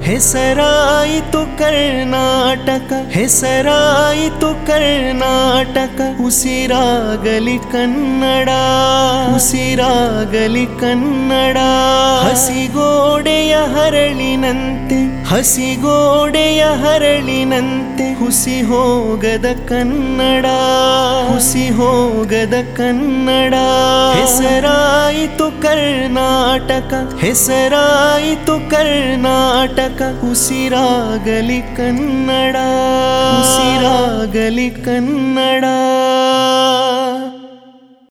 ಹೆಸರಾಯಿತು ಕರ್ನಾಟಕ ಹೆಸರಾಯಿತು ಕರ್ನಾಟಕ ಉಸಿರಾಗಲಿ ಕನ್ನಡ ಉಸಿರಾಗಲಿ ಕನ್ನಡ ಹಸಿಗೋಡೆಯ ಹರಳಿನಂತೆ ಹಸಿಗೋಡೆಯ ಹರಳಿನಂತೆ ಹುಸಿ ಹೋಗದ ಕನ್ನಡ ಹುಸಿ ಹೋಗದ ಕನ್ನಡ ಹೆಸರಾಯಿತು ಕರ್ನಾಟಕ ಹೆಸರಾಯಿತು ಕರ್ನಾಟಕ ಉಸಿರಾಗಲಿ ಕನ್ನಡ ಉಸಿರಾಗಲಿ ಕನ್ನಡ